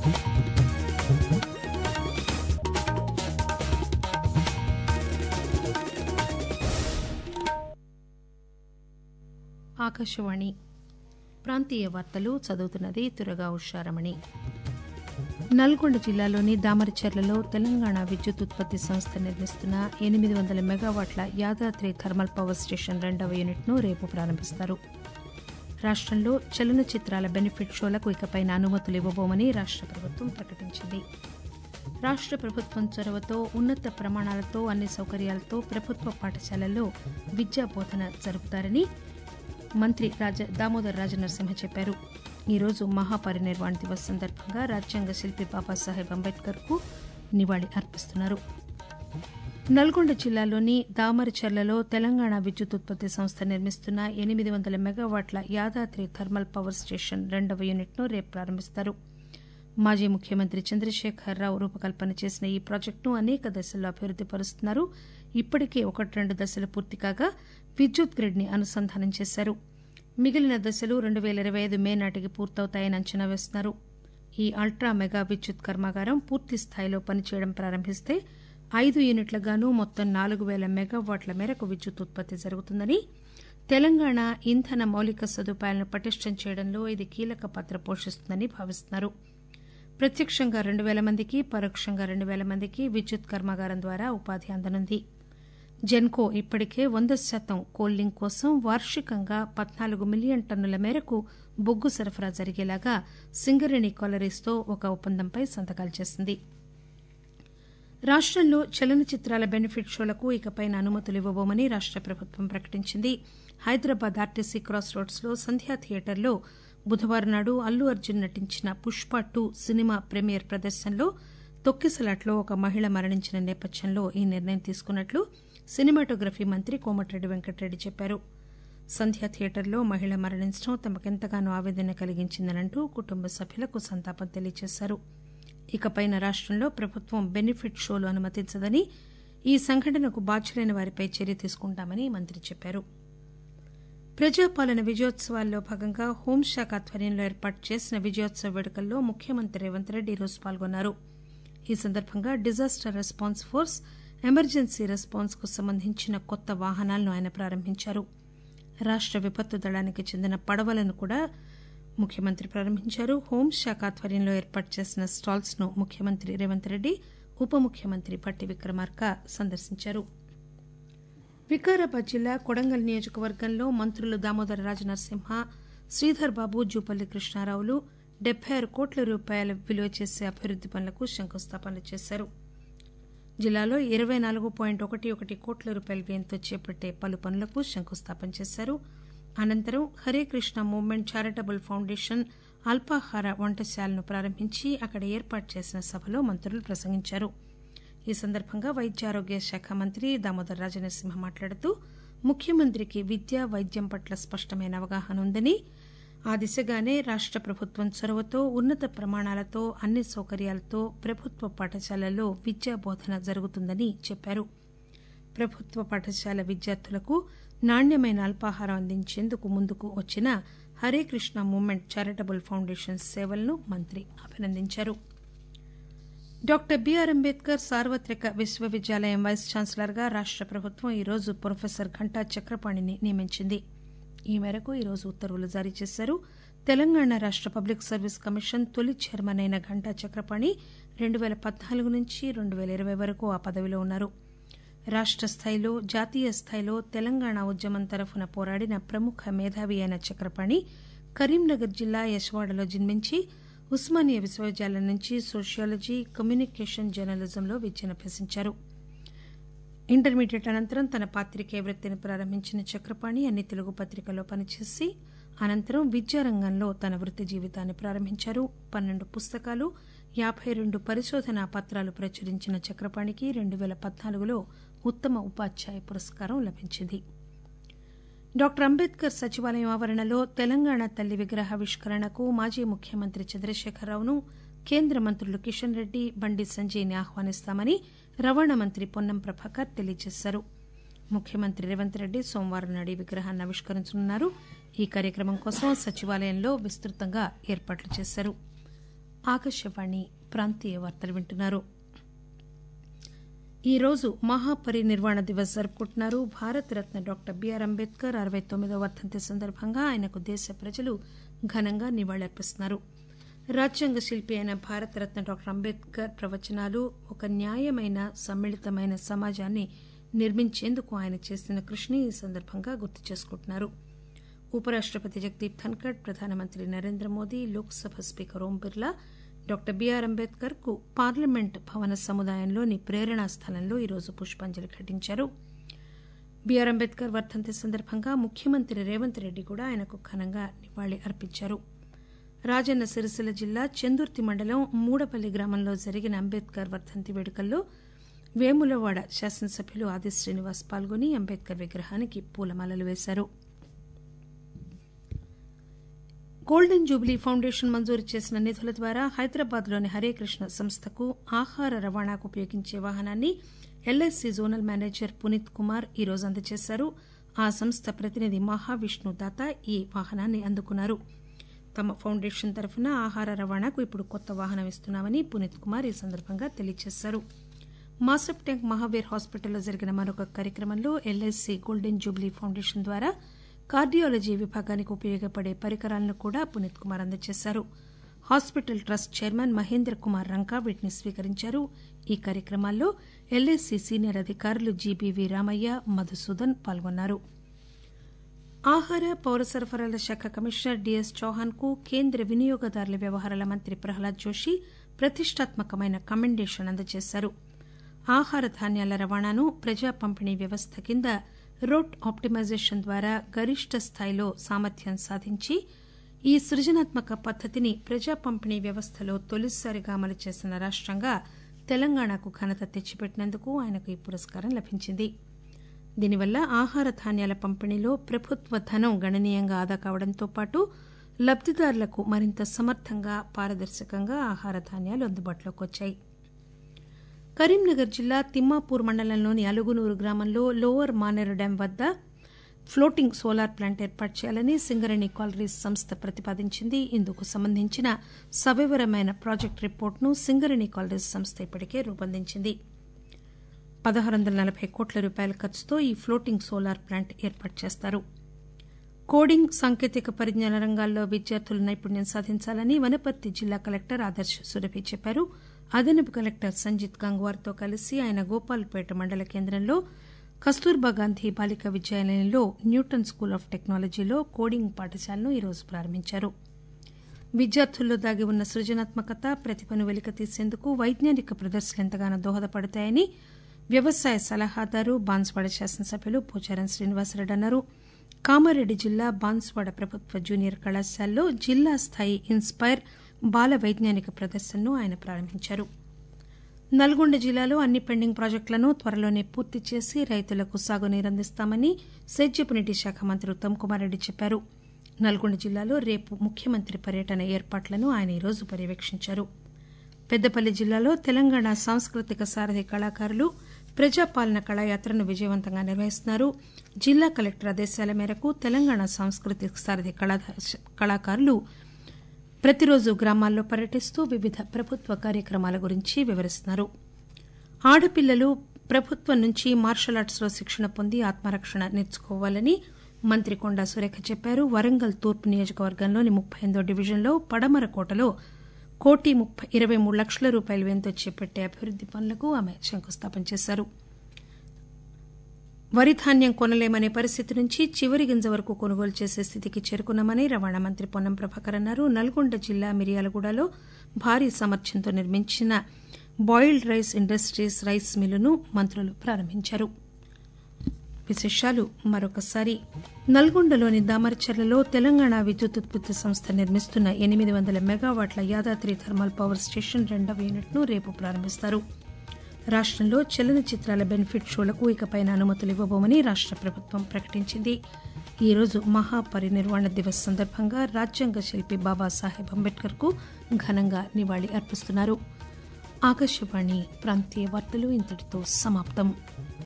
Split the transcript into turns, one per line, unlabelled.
ఆకాశవాణి ప్రాంతీయ వార్తలు చదువుతున్నది తురగా ఉషారమణి నల్గొండ జిల్లాలోని దామరచర్లలో తెలంగాణ విద్యుత్ ఉత్పత్తి సంస్థ నిర్మిస్తున్న ఎనిమిది వందల మెగావాట్ల యాదాద్రి థర్మల్ పవర్ స్టేషన్ రెండవ యూనిట్ను రేపు ప్రారంభిస్తారు రాష్టంలో చలనచిత్రాల బెనిఫిట్ షోలకు ఇకపై అనుమతులు ఇవ్వబోమని రాష్ట ప్రభుత్వం ప్రకటించింది రాష్ట ప్రభుత్వం చొరవతో ఉన్నత ప్రమాణాలతో అన్ని సౌకర్యాలతో ప్రభుత్వ పాఠశాలల్లో విద్యా బోధన జరుపుతారని మంత్రి రాజ దామోదర్ రాజనరసింహ చెప్పారు ఈరోజు మహాపరినిర్వాణ దివస్ సందర్భంగా రాజ్యాంగ శిల్పి బాబాసాహెబ్ అంబేద్కర్ కు నివాళి అర్పిస్తున్నారు నల్గొండ జిల్లాలోని దామరచర్లలో తెలంగాణ విద్యుత్ ఉత్పత్తి సంస్థ నిర్మిస్తున్న ఎనిమిది వందల మెగావాట్ల యాదాద్రి థర్మల్ పవర్ స్టేషన్ రెండవ యూనిట్ను రేపు ప్రారంభిస్తారు మాజీ ముఖ్యమంత్రి చంద్రశేఖరరావు రూపకల్పన చేసిన ఈ ప్రాజెక్టును అనేక దశల్లో అభివృద్ది పరుస్తున్నారు ఇప్పటికే ఒకటి రెండు దశలు పూర్తి కాగా విద్యుత్ గ్రిడ్ ని అనుసంధానం చేశారు మిగిలిన దశలు రెండు పేల ఇరవై ఐదు మే నాటికి పూర్తవుతాయని అంచనా వేస్తున్నారు ఈ అల్ట్రా మెగా విద్యుత్ కర్మాగారం పూర్తి స్థాయిలో పనిచేయడం ప్రారంభిస్తే ఐదు యూనిట్లగాను మొత్తం నాలుగు పేల మెగావాట్ల మేరకు విద్యుత్ ఉత్పత్తి జరుగుతుందని తెలంగాణ ఇంధన మౌలిక సదుపాయాలను పటిష్టం చేయడంలో ఇది కీలక పాత్ర పోషిస్తుందని భావిస్తున్నారు ప్రత్యక్షంగా రెండు పేల మందికి పరోక్షంగా రెండు పేల మందికి విద్యుత్ కర్మాగారం ద్వారా ఉపాధి అందనుంది జెన్కో ఇప్పటికే వంద శాతం కోల్లింగ్ కోసం వార్షికంగా పద్నాలుగు మిలియన్ టన్నుల మేరకు బొగ్గు సరఫరా జరిగేలాగా సింగరేణి కాలరీస్తో ఒక ఒప్పందంపై సంతకాలు చేసింది రాష్టంలో చలనచిత్రాల బెనిఫిట్ షోలకు ఇకపై అనుమతులు ఇవ్వబోమని రాష్ట ప్రభుత్వం ప్రకటించింది హైదరాబాద్ ఆర్టీసీ క్రాస్ రోడ్స్ లో సంధ్యా థియేటర్లో బుధవారం నాడు అల్లు అర్జున్ నటించిన పుష్ప టూ సినిమా ప్రీమియర్ ప్రదర్శనలో తొక్కిసలాట్లో ఒక మహిళ మరణించిన నేపథ్యంలో ఈ నిర్ణయం తీసుకున్నట్లు సినిమాటోగ్రఫీ మంత్రి కోమటిరెడ్డి వెంకటరెడ్డి చెప్పారు సంధ్యా థియేటర్లో మహిళ మరణించడం తమకెంతగానో ఆవేదన కలిగించిందనంటూ కుటుంబ సభ్యులకు సంతాపం తెలియజేశారు ఇకపై రాష్టంలో ప్రభుత్వం బెనిఫిట్ షోలు అనుమతించదని ఈ సంఘటనకు బాధ్యులైన వారిపై చర్య తీసుకుంటామని మంత్రి చెప్పారు ప్రజాపాలన విజయోత్సవాల్లో భాగంగా హోంశాఖ ఆధ్వర్యంలో ఏర్పాటు చేసిన విజయోత్సవ వేడుకల్లో ముఖ్యమంత్రి రేవంత్ రెడ్డి ఈరోజు పాల్గొన్నారు ఈ సందర్భంగా disaster response force emergency response కు సంబంధించిన కొత్త వాహనాలను ఆయన ప్రారంభించారు రాష్ట విపత్తు దళానికి చెందిన పడవలను కూడా ముఖ్యమంత్రి ప్రారంభించారు హోంశాఖ ఆధ్వర్యంలో ఏర్పాటు చేసిన స్టాల్స్ ను ముఖ్యమంత్రి రేవంత్ రెడ్డి ఉప ముఖ్యమంత్రి భట్టి విక్రమార్క సందర్శించారు వికారాబాద్ జిల్లా కొడంగల్ నియోజకవర్గంలో మంత్రులు దామోదర రాజనరసింహ శ్రీధర్ బాబు జూపల్లి కృష్ణారావులు డెబ్బై ఆరు కోట్ల రూపాయల విలువ చేసే అభివృద్ది పనులకు శంకుస్థాపనలు చేశారు జిల్లాలో ఇరవై నాలుగు పాయింట్ ఒకటి ఒకటి కోట్ల రూపాయల వ్యయంతో చేపట్టే పలు పనులకు శంకుస్థాపన చేశారు అనంతరం Hare Krishna movement charitable foundation అల్పాహార వంటశాలను ప్రారంభించి అక్కడ ఏర్పాటు చేసిన సభలో మంత్రులు ప్రసంగించారు ఈ సందర్భంగా వైద్య ఆరోగ్య శాఖ మంత్రి దామోదర్ రాజనరసింహ మాట్లాడుతూ ముఖ్యమంత్రికి విద్య వైద్యం పట్ల స్పష్టమైన అవగాహన ఉందని ఆ దిశగానే రాష్ట ప్రభుత్వం చొరవతో ఉన్నత ప్రమాణాలతో అన్ని సౌకర్యాలతో ప్రభుత్వ పాఠశాలల్లో విద్యా బోధన జరుగుతుందని చెప్పారు ప్రభుత్వ పాఠశాల విద్యార్థులకు నాణ్యమైన అల్పాహారం అందించేందుకు ముందుకు వచ్చిన Hare Krishna movement charitable foundation సేవలను మంత్రి అభినందించారు డాక్టర్ బీఆర్ అంబేద్కర్ సార్వత్రిక విశ్వవిద్యాలయం వైస్ ఛాన్సలర్ గా రాష్ట ప్రభుత్వం ఈరోజు ప్రొఫెసర్ ఘంటా చక్రపాణిని నియమించింది ఈ మేరకు ఈరోజు ఉత్తర్వులు జారీ చేశారు తెలంగాణ రాష్ట పబ్లిక్ సర్వీస్ కమిషన్ తొలి చైర్మన్ అయిన ఘంటా చక్రపాణి రెండు పేల పద్నాలుగు నుంచి రెండు పేల ఇరవై వరకు ఆ పదవిలో ఉన్నారు రాష్ట స్థాయిలో జాతీయ స్థాయిలో తెలంగాణ ఉద్యమం తరఫున పోరాడిన ప్రముఖ మేధావి అయిన చక్రపాణి కరీంనగర్ జిల్లా యశవాడలో జన్మించి ఉస్మానియా విశ్వవిద్యాలయం నుంచి సోషియాలజీ కమ్యూనికేషన్ జర్నలిజంలో విద్యనభ్యసించారు ఇంటర్మీడియట్ అనంతరం తన పాత్రికేయ వృత్తిని ప్రారంభించిన చక్రపాణి అన్ని తెలుగు పత్రికల్లో పనిచేసి అనంతరం విద్యారంగంలో తన వృత్తి జీవితాన్ని ప్రారంభించారు పన్నెండు పుస్తకాలు యాబై రెండు పరిశోధనా పత్రాలు ప్రచురించిన చక్రపాణికి రెండు పేల పద్నాలుగులో ఉత్తమ ఉపాధ్యాయ పురస్కారం లభించింది డాక్టర్ అంబేద్కర్ సచివాలయం ఆవరణలో తెలంగాణ తల్లి విగ్రహావిష్కరణకు మాజీ ముఖ్యమంత్రి చంద్రశేఖరరావును కేంద్ర మంత్రులు కిషన్ రెడ్డి బండి సంజయ్ ని ఆహ్వానిస్తామని రవాణా మంత్రి పొన్నం ప్రభాకర్ తెలియజేశారు ముఖ్యమంత్రి రేవంత్ రెడ్డి సోమవారం నాడు ఈ విగ్రహాన్ని ఆవిష్కరించనున్నారు ఈ కార్యక్రమం కోసం సచివాలయంలో విస్తృతంగా ఏర్పాట్లు చేశారు ఆకాశవాణి ప్రాంతీయ వార్తలు వింటున్నారు ఈరోజు మహాపరినిర్వాణ దివస్ జరుపుకుంటున్నారు భారతరత్న డాక్టర్ బిఆర్ అంబేద్కర్ అరవై తొమ్మిదవ వర్ధంతి సందర్భంగా ఆయనకు దేశ ప్రజలు ఘనంగా నివాళులర్పిస్తున్నారు రాజ్యాంగ శిల్పి అయిన భారతరత్న డాక్టర్ అంబేద్కర్ ప్రవచనాలు ఒక న్యాయమైన సమ్మిళితమైన సమాజాన్ని నిర్మించేందుకు ఆయన చేసిన కృషిని ఈ సందర్భంగా గుర్తు చేసుకుంటున్నారు ఉపరాష్టపతి జగదీప్ ధన్కర్ ప్రధానమంత్రి Narendra Modi Lok Sabha speaker Om Birla doctor B R Ambedkar కు పార్లమెంట్ భవన సముదాయంలోని ప్రేరణా స్థలంలో ఈరోజు పుష్పాంజలి ఘటించారు బిఆర్ అంబేద్కర్ వర్ధంతి సందర్భంగా ముఖ్యమంత్రి రేవంత్ రెడ్డి కూడా ఆయనకు ఘనంగా నివాళి అర్పించారు రాజన్న సిరిసిల్ల జిల్లా చందుర్తి మండలం మూడపల్లి గ్రామంలో జరిగిన అంబేద్కర్ వర్ధంతి వేడుకల్లో వేములవాడ శాసనసభ్యులు ఆది శ్రీనివాస్ పాల్గొని అంబేద్కర్ విగ్రహానికి పూలమాలలు వేశారు గోల్డెన్ జూబ్లీ ఫౌండేషన్ మంజూరు చేసిన నిధుల ద్వారా హైదరాబాద్ లోని హరేకృష్ణ సంస్థకు ఆహార రవాణాకు ఉపయోగించే వాహనాన్ని L I C zonal manager Puneet Kumar ఈరోజు అందజేశారు ఆ సంస్థ ప్రతినిధి మహావిష్ణు దాత ఈ వాహనాన్ని అందుకున్నారు తమ ఫౌండేషన్ తరఫున ఆహార రవాణాకు ఇప్పుడు కొత్త వాహనం ఇస్తున్నామని పునీత్ కుమార్ ఈ సందర్భంగా తెలియజేశారు మాసప్ ట్యాంక్ మహావీర్ హాస్పిటల్లో జరిగిన మరొక కార్యక్రమంలో ఎల్ఐసి గోల్డెన్ జూబ్లీ ఫౌండేషన్ ద్వారా కార్డియాలజీ విభాగానికి ఉపయోగపడే పరికరాలను కూడా పునీత్ కుమార్ అందజేశారు hospital trust chairman Mahendra Kumar Ranka వీటిని స్వీకరించారు ఈ కార్యక్రమాల్లో ఎల్ఐసి సీనియర్ అధికారులు జీబీవీ రామయ్య మధుసూదన్ పాల్గొన్నారు ఆహార పౌర సరఫరాల శాఖ కమిషనర్ డిఎస్ చౌహాన్ కు కేంద్ర వినియోగదారుల వ్యవహారాల మంత్రి ప్రహ్లాద్ జోషి ప్రతిష్టాత్మకమైన కమెండేషన్ అందజేశారు ఆహార ధాన్యాల రవాణాను ప్రజా పంపిణీ వ్యవస్థ కింద రోట్ ఆప్టిమైజేషన్ ద్వారా గరిష్ట స్థాయిలో సామర్థ్యం సాధించి ఈ సృజనాత్మక పద్దతిని ప్రజా పంపిణీ వ్యవస్థలో తొలిసారిగా అమలు చేసిన రాష్టంగా తెలంగాణకు ఘనత తెచ్చిపెట్టినందుకు ఆయనకు ఈ పురస్కారం లభించింది దీనివల్ల ఆహార ధాన్యాల పంపిణీలో ప్రభుత్వ ధనం గణనీయంగా ఆదా కావడంతో పాటు లబ్దిదారులకు మరింత సమర్థంగా పారదర్శకంగా ఆహార ధాన్యాలు అందుబాటులోకి వచ్చాయి కరీంనగర్ జిల్లా తిమ్మాపూర్ మండలంలోని అలుగునూరు గ్రామంలో లోవర్ మానేరు డ్యాం వద్ద ఫ్లోటింగ్ సోలార్ ప్లాంట్ ఏర్పాటు చేయాలని సింగరేణి కాలరీస్ సంస్థ ప్రతిపాదించింది ఇందుకు సంబంధించిన సవివరమైన ప్రాజెక్టు రిపోర్టును సింగరేణి కాలరీస్ సంస్థ ఇప్పటికే రూపొందించింది పదహారు వందల నలభై కోట్ల రూపాయల ఖర్చుతో ఈ ఫ్లోటింగ్ సోలార్ ప్లాంట్ ఏర్పాటు చేస్తారు కోడింగ్ సాంకేతిక పరిజ్ఞాన రంగాల్లో విద్యార్థులు నైపుణ్యం సాధించాలని వనపర్తి జిల్లా కలెక్టర్ ఆదర్శ సురభి చెప్పారు అదనపు కలెక్టర్ సంజిత్ గంగ్వార్తో కలిసి ఆయన గోపాల్పేట మండల కేంద్రంలో కస్తూర్బా గాంధీ బాలికా విద్యాలయంలో న్యూటన్ స్కూల్ ఆఫ్ టెక్నాలజీలో కోడింగ్ పాఠశాలను ఈరోజు ప్రారంభించారు విద్యార్థుల్లో దాగి ఉన్న సృజనాత్మకత ప్రతిభను వెలికితీసేందుకు వైజ్ఞానిక ప్రదర్శనలు ఎంతగానో దోహదపడతాయని వ్యవసాయ సలహాదారు బాన్స్వాడ శాసనసభ్యులు పోచారం శ్రీనివాసరెడ్డి అన్నారు కామారెడ్డి జిల్లా బాన్స్వాడ ప్రభుత్వ జూనియర్ కళాశాలలో జిల్లా స్థాయి ఇన్స్పైర్ బాల వైజ్ఞానిక ప్రదర్శనను ఆయన ప్రారంభించారు నల్గొండ జిల్లాలో అన్ని పెండింగ్ ప్రాజెక్టులను త్వరలోనే పూర్తి చేసి రైతులకు సాగునీరు అందిస్తామని సేద్యపు నీటి శాఖ మంత్రి ఉత్తమ్ కుమార్ రెడ్డి చెప్పారు నల్గొండ జిల్లాలో రేపు ముఖ్యమంత్రి పర్యటన ఏర్పాట్లను ఆయన ఈరోజు పర్యవేక్షించారు పెద్దపల్లి జిల్లాలో తెలంగాణ సాంస్కృతిక సారథి కళాకారులు ప్రజాపాలన కళాయాత్రను విజయవంతంగా నిర్వహిస్తున్నారు జిల్లా కలెక్టర్ ఆదేశాల మేరకు తెలంగాణ సాంస్కృతిక సారథి కళాకారులు ప్రతిరోజు గ్రామాల్లో పర్యటిస్తూ వివిధ ప్రభుత్వ కార్యక్రమాల గురించి వివరిస్తున్నారు ఆడపిల్లలు ప్రభుత్వం నుంచి మార్షల్ ఆర్ట్స్ లో శిక్షణ పొంది ఆత్మరక్షణ నేర్చుకోవాలని మంత్రి కొండా సురేఖ చెప్పారు వరంగల్ తూర్పు నియోజకవర్గంలోని ముప్పై ఎనిమిదో డివిజన్లో పడమరకోటలో కోటి ముప్పై ఇరవై మూడు లక్షల రూపాయల వ్యయంతో చేపట్టే అభివృద్ది పనులకు ఆమె శంకుస్థాపన చేశారు వరి ధాన్యం కొనలేమనే పరిస్థితి నుంచి చివరి గింజ వరకు కొనుగోలు చేసే స్థితికి చేరుకున్నామని రవాణా మంత్రి పొన్నం ప్రభాకర్ అన్నారు నల్గొండ జిల్లా మిర్యాలగూడలో భారీ సామర్థ్యంతో నిర్మించిన బాయిల్డ్ రైస్ ఇండస్ట్రీస్ రైస్ మిల్లును మంత్రులు ప్రారంభించారు విశేషాలు మరొకసారి నల్గొండలోని దామరచర్లలో తెలంగాణ విద్యుత్ ఉత్పత్తి సంస్థ నిర్మిస్తున్న ఎనిమిది వందల మెగావాట్ల యాదాద్రి థర్మల్ పవర్ స్టేషన్ రెండవ యూనిట్ ను రేపు ప్రారంభిస్తారు రాష్టంలో చలనచిత్రాల బెనిఫిట్ షోలకు ఇకపైన అనుమతులు ఇవ్వబోమని రాష్ట ప్రభుత్వం ప్రకటించింది ఈరోజు మహాపరినిర్వాణ దివస్ సందర్భంగా రాజ్యాంగ శిల్పి బాబాసాహెబ్ అంబేద్కర్ కు ఘనంగా నివాళి అర్పిస్తున్నారు ఆకాశవాణి ప్రాంతీయ వార్తలు ఇంతటితో సమాప్తం